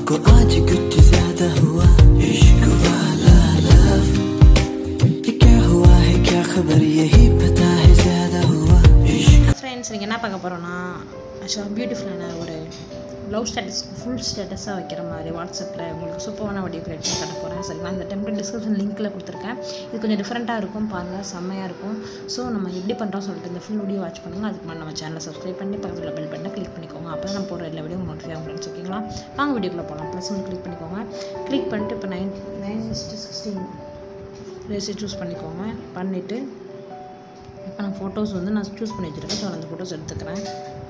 को आज कुछ ज्यादा हुआ इश्क वाला लव ये क्या हुआ है क्या खबर यही पता है ज्यादा हुआ इश्क ஃப்ரெண்ட்ஸ் நீங்கள் என்ன பார்க்க போகிறோன்னா ஆக்சுவலாக பியூட்டிஃபுல்லான ஒரு லவ் ஸ்டேட்டஸ் ஃபுல் ஸ்டேட்டஸாக வைக்கிற மாதிரி வாட்ஸ்அப்பில் உங்களுக்கு சூப்பரான வீடியோ கிரியேட் பண்ணி கட்ட போகிறேன் சரிங்களா இந்த டெம்ப்ளேட் டிஸ்கிரிப்ஷன் லிங்க்கில் கொடுத்துருக்கேன் இது கொஞ்சம் டிஃப்ரெண்ட்டாக இருக்கும் பாருங்கள் செம்மையாக இருக்கும் ஸோ நம்ம எப்படி பண்ணுறோம் சொல்லிட்டு இந்த ஃபுல் வீடியோ வாட்ச் பண்ணுங்கள் அதுக்கு முன்னாடி நம்ம சேனலை சப்ஸ்கிரைப் பண்ணி பக்கத்தில் பெல் பட்டனை கிளிக் பண்ணிக்கோங்க அப்போ தான் நம்ம போகிற எல்லா வீடியோ நோட்டிஃபை ஆகும் ஃப்ரெண்ட்ஸ் ஓகேங்களா வாங்க வீடியோக்குள்ளே போகலாம் ப்ளஸ் ஒன்று கிளிக் பண்ணிக்கோங்க கிளிக் பண்ணிட்டு இப்போ nine nine sixteen ratio choose பண்ணிக்கோங்க பண்ணிவிட்டு இப்போ நான் ஃபோட்டோஸ் வந்து நான் சூஸ் பண்ணி வச்சுருக்கேன் ஸோ அந்த ஃபோட்டோஸ் எடுத்துக்கிறேன்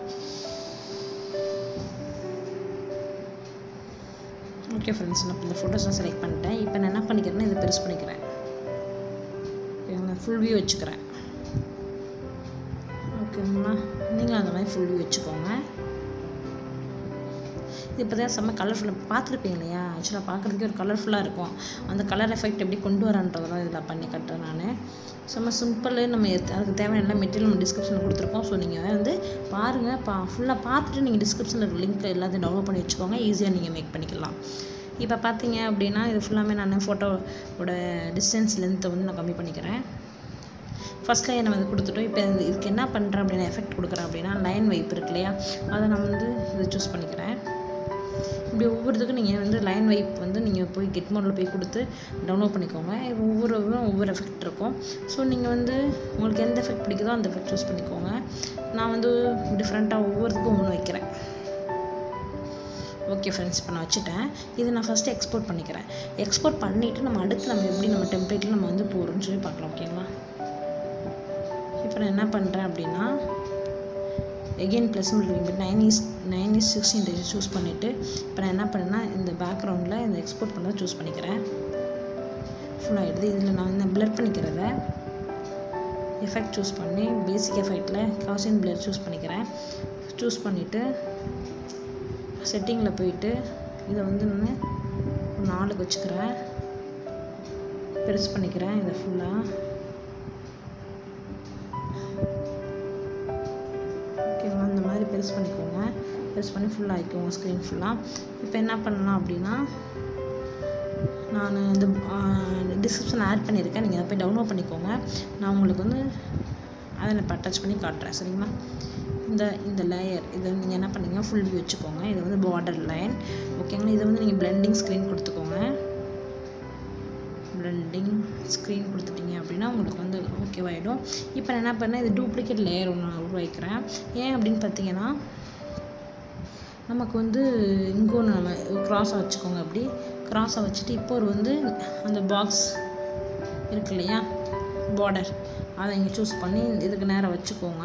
ஓகே ஃப்ரெண்ட்ஸ் நான் இந்த ஃபோட்டோஸ் நான் செலக்ட் பண்ணிட்டேன் இப்போ நான் என்ன பண்ணிக்கிறேன்னா இதை பெருசு பண்ணிக்கிறேன் ஓகே நான் ஃபுல் வியூ வச்சுக்கிறேன் ஓகேங்களா நீங்களும் அந்த மாதிரி ஃபுல் வியூ வச்சுக்கோங்க இது இப்போ தான் செம்ம கலர்ஃபுல்லாக பார்த்துருப்பீங்க இல்லையா ஆக்சுவலாக பார்க்குறதுக்கே ஒரு கலர்ஃபுல்லாக இருக்கும் அந்த கலர் எஃபெக்ட் எப்படி கொண்டு வரான்றதெல்லாம் இதில் பண்ணி கட்டுறேன் நான் செம்ம சிம்பிள் நம்ம எத்- அதுக்கு தேவையான எல்லா மெட்டீரியல் நம்ம டிஸ்கிரிப்ஷனில் கொடுத்துருக்கோம் ஸோ நீங்கள் வந்து பாருங்கள் பா ஃபுல்லாக பார்த்துட்டு நீங்கள் டிஸ்கிரிப்ஷனில் லிங்க் எல்லாத்தையும் டவுன்லோட் பண்ணி வச்சுக்கோங்க ஈஸியாக நீங்கள் மேக் பண்ணிக்கலாம் இப்போ பார்த்தீங்க அப்படின்னா இது ஃபுல்லாமே நான் ஃபோட்டோவோட டிஸ்டன்ஸ் லென்த்தை வந்து நான் கம்மி பண்ணிக்கிறேன் ஃபஸ்ட் லைன் வந்து கொடுத்துட்டோம் இப்போ இது- இதுக்கு என்ன பண்ணுறேன் அப்படின்னா எஃபெக்ட் கொடுக்குறேன் அப்படின்னா லைன் வைப் இருக்கு இல்லையா அதை நான் வந்து இதை சூஸ் பண்ணிக்கிறேன் இப்படி ஒவ்வொருத்துக்கும் நீங்கள் வந்து லைன் வைப் வந்து நீங்கள் போய் கெட் மோடில் போய் கொடுத்து டவுன்லோட் பண்ணிக்கோங்க இது ஒவ்வொரு இதுவும் ஒவ்வொரு எஃபெக்ட் இருக்கும் ஸோ நீங்கள் வந்து உங்களுக்கு எந்த எஃபெக்ட் பிடிக்குதோ அந்த எஃபெக்ட் சூஸ் பண்ணிக்கோங்க நான் வந்து டிஃப்ரெண்ட்டாக ஒவ்வொருத்துக்கும் ஒன்று வைக்கிறேன் ஓகே ஃப்ரெண்ட்ஸ் இப்போ நான் வச்சுட்டேன் இது நான் ஃபஸ்ட்டு எக்ஸ்போர்ட் பண்ணிக்கிறேன் எக்ஸ்போர்ட் பண்ணிவிட்டு நம்ம அடுத்து நம்ம எப்படி நம்ம டெம்ப்ளேட்டில் நம்ம வந்து போகிறோம்னு சொல்லி பார்க்கலாம் ஓகேங்களா இப்போ நான் என்ன பண்ணுறேன் அப்படின்னா again plus nine is nine is sixteen choose பண்ணிவிட்டு இப்போ நான் என்ன பண்ணேன்னா இந்த பேக்ரவுண்டில் இந்த எக்ஸ்போர்ட் பண்ணதை சூஸ் பண்ணிக்கிறேன் ஃபுல்லாகிடுது இதில் நான் இந்த பிளர் பண்ணிக்கிறத எஃபெக்ட் சூஸ் பண்ணி பேசிக் எஃபெக்டில் காசின் பிளர் சூஸ் பண்ணிக்கிறேன் சூஸ் பண்ணிவிட்டு செட்டிங்கில் போயிட்டு இதை வந்து நான் ஒரு நாலுக்கு வச்சுக்கிறேன் பெருசு பண்ணிக்கிறேன் இதை ஃபுல்லாக ஓகேவா இந்த மாதிரி பெருசு பண்ணிக்கோங்க பெருசு பண்ணி ஃபுல்லாக ஆகிக்கோங்க ஸ்க்ரீன் ஃபுல்லாக இப்போ என்ன பண்ணலாம் அப்படின்னா நான் இந்த டிஸ்கிரிப்ஷன் ஆட் பண்ணியிருக்கேன் நீங்கள் அதை போய் டவுன்லோட் பண்ணிக்கோங்க நான் உங்களுக்கு வந்து அதை நான் இப்போ அட்டாச் பண்ணி காட்டுறேன் சரிங்களா இந்த இந்த லேயர் இதை நீங்கள் என்ன பண்ணீங்க ஃபுல் வியூ வச்சுக்கோங்க இது வந்து பார்டர் லைன் ஓகேங்களா இதை வந்து நீங்கள் பிளெண்டிங் ஸ்க்ரீன் கொடுத்துக்கோங்க பிளெண்டிங் ஸ்க்ரீன் கொடுத்துட்டீங்க அப்படின்னா உங்களுக்கு வந்து ஓகேவாயிடும் இப்போ நான் என்ன பண்ணேன் இது டூப்ளிகேட் லேயர் ஒன்று உருவாக்கிறேன் ஏன் அப்படின்னு பார்த்தீங்கன்னா நமக்கு வந்து இங்கே ஒன்று நம்ம க்ராஸாக வச்சுக்கோங்க அப்படி க்ராஸாக வச்சுட்டு இப்போ ஒரு வந்து அந்த பாக்ஸ் இருக்கு இல்லையா பார்டர் அதை இங்கே சூஸ் பண்ணி இதுக்கு நேரம் வச்சுக்கோங்க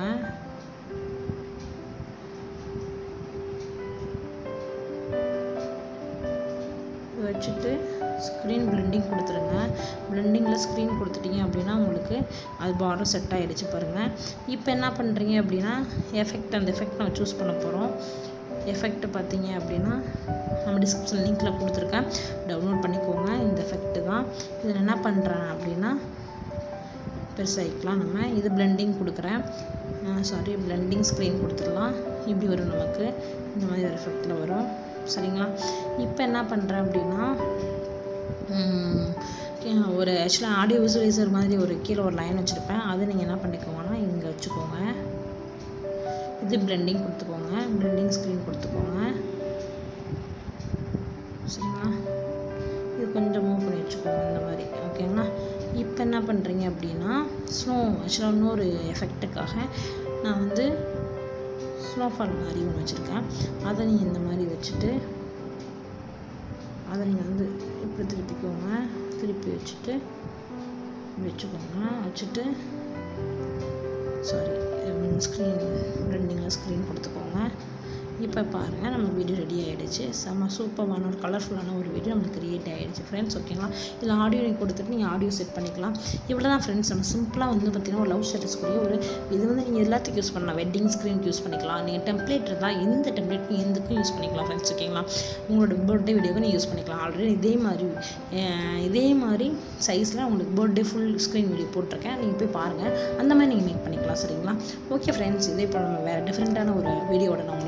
இது வச்சுட்டு ஸ்க்ரீன் பிளெண்டிங் கொடுத்துருங்க பிளெண்டிங்கில் ஸ்க்ரீன் கொடுத்துட்டீங்க அப்படின்னா உங்களுக்கு அது பார்டர் செட் ஆகிடுச்சு பாருங்கள் இப்போ என்ன பண்ணுறீங்க அப்படின்னா எஃபெக்ட் அந்த எஃபெக்ட் நம்ம சூஸ் பண்ண போகிறோம் எஃபெக்ட் பார்த்தீங்க அப்படின்னா நம்ம டிஸ்கிரிப்ஷன் லிங்க்கில் கொடுத்துருக்கேன் டவுன்லோட் பண்ணிக்கோங்க இந்த எஃபெக்ட்டு தான் இதில் என்ன பண்ணுறேன் அப்படின்னா பெருசாகிக்கலாம் நம்ம இது பிளெண்டிங் கொடுக்குறேன் சாரி பிளெண்டிங் ஸ்க்ரீன் கொடுத்துடலாம் இப்படி வரும் நமக்கு இந்த மாதிரி ஒரு எஃபெக்டில் வரும் சரிங்களா இப்போ என்ன பண்ணுறேன் அப்படின்னா ம், கே- ஒரு ஆக்சுவலாக ஆடியோ விசுவலைசர் மாதிரி ஒரு கீழே ஒரு லைன் வச்சுருப்பேன் அதை நீங்கள் என்ன பண்ணிக்கோங்கன்னா இங்கே வச்சுக்கோங்க இது பிளெண்டிங் கொடுத்துக்கோங்க பிளெண்டிங் ஸ்க்ரீன் கொடுத்துக்கோங்க சரிங்களா இது கொஞ்சம் மூவ் பண்ணி வச்சுக்கோங்க இந்த மாதிரி ஓகேங்களா இப்போ என்ன பண்ணுறீங்க அப்படின்னா ஸ்னோ ஆக்சுவலாக இன்னொரு எஃபெக்ட்டுக்காக நான் வந்து ஸ்னோஃபால் மாதிரி ஒன்று வச்சுருக்கேன் அதை நீங்கள் இந்த மாதிரி வச்சுட்டு அதை நீங்கள் வந்து இப்படி திருப்பிக்கோங்க திருப்பி வச்சுட்டு இப்படி வச்சுக்கோங்க வச்சுட்டு சாரி ஸ்க்ரீன் ரெண்டிங்கில் ஸ்க்ரீன் கொடுத்துக்கோங்க இப்போ பாருங்கள் நம்ம வீடியோ ரெடி ஆகிடுச்சு செம்ம சூப்பரான ஒரு கலர்ஃபுல்லான ஒரு வீடியோ நமக்கு கிரியேட் ஆகிடுச்சு ஃப்ரெண்ட்ஸ் ஓகேங்களா இதில் ஆடியோ நீங்கள் கொடுத்துட்டு நீங்கள் ஆடியோ செட் பண்ணிக்கலாம் இவ்வளோ தான் ஃப்ரெண்ட்ஸ் நம்ம சிம்பிளாக வந்து பார்த்தீங்கன்னா ஒரு லவ் ஸ்டேட்டஸ் கூடிய ஒரு இது வந்து நீங்கள் எல்லாத்துக்கும் யூஸ் பண்ணலாம் வெட்டிங் ஸ்க்ரீனுக்கு யூஸ் பண்ணிக்கலாம் நீங்கள் டெம்ப்ளேட் இருந்தால் எந்த டெம்ப்ளேட் எதுக்கும் யூஸ் பண்ணிக்கலாம் ஃப்ரெண்ட்ஸ் ஓகேங்களா உங்களோட பர்த்டே வீடியோக்கு நீங்கள் யூஸ் பண்ணிக்கலாம் ஆல்ரெடி இதே மாதிரி அஹ், இதே மாதிரி சைஸில் உங்களுக்கு பர்த்டே ஃபுல் ஸ்க்ரீன் வீடியோ போட்டிருக்கேன் நீங்கள் போய் பாருங்கள் அந்த மாதிரி நீங்கள் மேக் பண்ணிக்கலாம் சரிங்களா ஓகே ஃப்ரெண்ட்ஸ் இதே போல் நம்ம வேறு டிஃப்ரெண்ட்டான ஒரு வீடியோட நான்